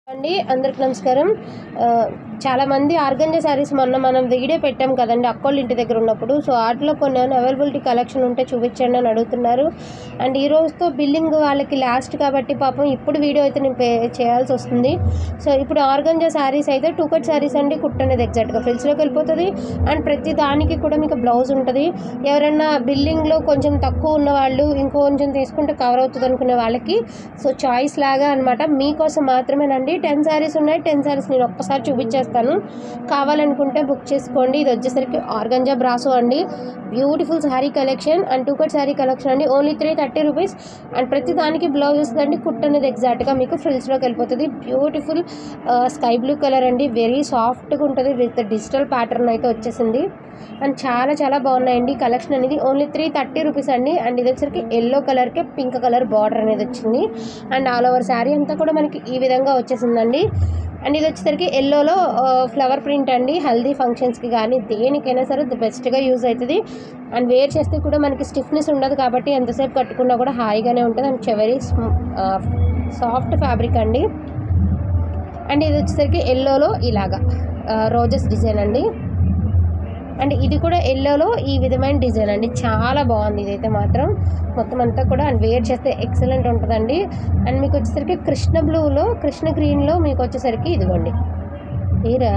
అండి అందరికి నమస్కారం ఆ, చాలా మంది ఆర్గంజా శారీస్ మొన్న మనం వీడియో పెట్టాం కదండి అక్కోళ్ళ ఇంటి దగ్గర ఉన్నప్పుడు సో వాటిలో కొన్ని అవైలబిలిటీ కలెక్షన్ ఉంటే చూపించండి అని అడుగుతున్నారు అండ్ ఈ రోజుతో బిల్లింగ్ వాళ్ళకి లాస్ట్ కాబట్టి పాపం ఇప్పుడు వీడియో అయితే నేను పే చేయాల్సి వస్తుంది సో ఇప్పుడు ఆర్గంజా శారీస్ అయితే టూ కట్ శారీస్ అండి కుట్ అనేది ఎగ్జాక్ట్గా ఫ్రిల్స్లోకి వెళ్ళిపోతుంది అండ్ ప్రతి దానికి కూడా మీకు బ్లౌజ్ ఉంటుంది ఎవరైనా బిల్లింగ్లో కొంచెం తక్కువ ఉన్న వాళ్ళు ఇంకొంచెం తీసుకుంటే కవర్ అవుతుంది అనుకునే వాళ్ళకి సో చాయిస్ లాగా అనమాట మీకోసం మాత్రమేనండి టెన్ శారీస్ ఉన్నాయి టెన్ శారీస్ నేను ఒక్కసారి చూపించేస్తాను కావాలనుకుంటే బుక్ చేసుకోండి ఇది వచ్చేసరికి ఆర్గంజా బ్రాసో అండి beautiful sari collection and two cut sari collection అండి only three thirty rupees and ప్రతి దానికి బ్లౌజ్ వస్తుందండి కుట్ అనేది ఎగ్జాక్ట్గా మీకు ఫ్రిల్స్లోకి వెళ్ళిపోతుంది బ్యూటిఫుల్ స్కై బ్లూ కలర్ అండి వెరీ సాఫ్ట్గా ఉంటుంది విత్ డిజిటల్ ప్యాటర్న్ అయితే వచ్చేసింది అండ్ చాలా చాలా బాగున్నాయండి కలెక్షన్ అనేది ఓన్లీ త్రీ థర్టీ రూపీస్ అండి అండ్ ఇది వచ్చరికి ఎల్లో కలర్కే పింక్ కలర్ బార్డర్ అనేది వచ్చింది అండ్ ఆల్ ఓవర్ శారీ అంతా కూడా మనకి ఈ విధంగా వచ్చేసిందండి అండ్ ఇది వచ్చేసరికి ఎల్లోలో ఫ్లవర్ ప్రింట్ అండి హల్దీ ఫంక్షన్స్కి కానీ దేనికైనా సరే ది బెస్ట్గా యూజ్ అవుతుంది అండ్ వేర్ చేస్తే కూడా మనకి స్టిఫ్నెస్ ఉండదు కాబట్టి ఎంతసేపు కట్టుకున్నా కూడా హాయిగానే ఉంటుంది అండ్ వెరీ సాఫ్ట్ ఫ్యాబ్రిక్ అండి అండ్ ఇది వచ్చేసరికి ఎల్లోలో ఇలాగా రోజెస్ డిజైన్ అండి అండ్ ఇది కూడా ఎల్లోలో ఈ విధమైన డిజైన్ అండి చాలా బాగుంది ఇదైతే మాత్రం మొత్తం అంతా కూడా అండ్ వేర్ చేస్తే ఎక్సలెంట్ ఉంటుందండి అండ్ మీకు వచ్చేసరికి కృష్ణ బ్లూలో కృష్ణ గ్రీన్లో మీకు వచ్చేసరికి ఇదిగోండి తీరా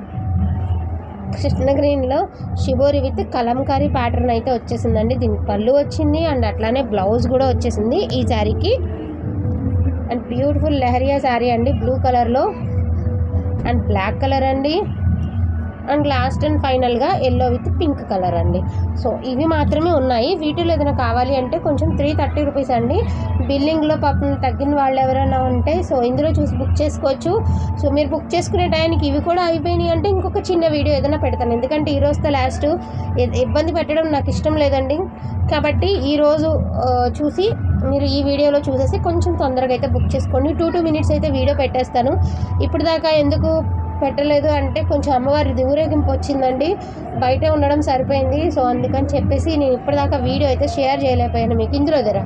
కృష్ణ గ్రీన్లో షిబోరి విత్ కలంకారీ ప్యాటర్న్ అయితే వచ్చేసిందండి దీనికి పళ్ళు వచ్చింది అండ్ అట్లానే బ్లౌజ్ కూడా వచ్చేసింది ఈ శారీకి అండ్ బ్యూటిఫుల్ లెహరియా శారీ అండి బ్లూ కలర్లో అండ్ బ్లాక్ కలర్ అండి అండ్ లాస్ట్ అండ్ ఫైనల్గా ఎల్లో విత్ పింక్ కలర్ అండి సో ఇవి మాత్రమే ఉన్నాయి వీటిలో ఏదైనా కావాలి అంటే కొంచెం త్రీ థర్టీ రూపీస్ అండి బిల్లింగ్లో పాపం తగ్గిన వాళ్ళు ఎవరైనా ఉంటే సో ఇందులో చూసి బుక్ చేసుకోవచ్చు సో మీరు బుక్ చేసుకునే టైంకి ఇవి కూడా అయిపోయినాయి అంటే ఇంకొక చిన్న వీడియో ఏదైనా పెడతాను ఎందుకంటే ఈ రోజుతో లాస్ట్ ఇబ్బంది పెట్టడం నాకు ఇష్టం లేదండి కాబట్టి ఈరోజు చూసి మీరు ఈ వీడియోలో చూసేసి కొంచెం తొందరగా అయితే బుక్ చేసుకోండి టూ టూ మినిట్స్ అయితే వీడియో పెట్టేస్తాను ఇప్పుడు దాకా ఎందుకు పెట్టలేదు అంటే కొంచెం అమ్మవారి ఊరేగింపు వచ్చిందండి బయట ఉండడం సరిపోయింది సో అందుకని చెప్పేసి నేను ఇప్పటిదాకా వీడియో అయితే షేర్ చేయలేకపోయాను మీకు ఇందులో ధర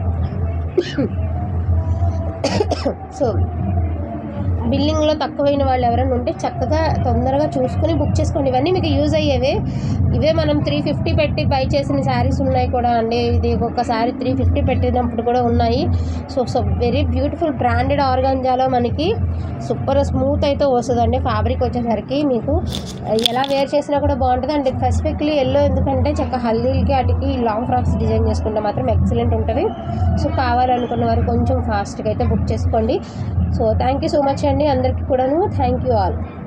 సో బిల్లింగ్లో తక్కువైన వాళ్ళు ఎవరైనా ఉంటే చక్కగా తొందరగా చూసుకుని బుక్ చేసుకోండి ఇవన్నీ మీకు యూజ్ అయ్యేవే ఇవే మనం త్రీ ఫిఫ్టీ పెట్టి బై చేసిన శారీస్ ఉన్నాయి కూడా అండి ఇది ఒక శారీ త్రీ ఫిఫ్టీ పెట్టినప్పుడు కూడా ఉన్నాయి so so very beautiful branded ఆర్గాంజాలో మనకి సూపర్ స్మూత్ అయితే వస్తుందండి ఫ్యాబ్రిక్ వచ్చేసరికి మీకు ఎలా వేర్ చేసినా కూడా బాగుంటుంది అండ్ స్పెసిఫిక్లీ ఎల్లో ఎందుకంటే చక్క హల్దీలకి వాటికి లాంగ్ ఫ్రాక్స్ డిజైన్ చేసుకుంటే మాత్రం ఎక్సలెంట్ ఉంటుంది సో కావాలనుకున్న వారు కొంచెం ఫాస్ట్గా అయితే బుక్ చేసుకోండి so thank you so much అండి అందరికీ కూడాను థ్యాంక్ యూ ఆల్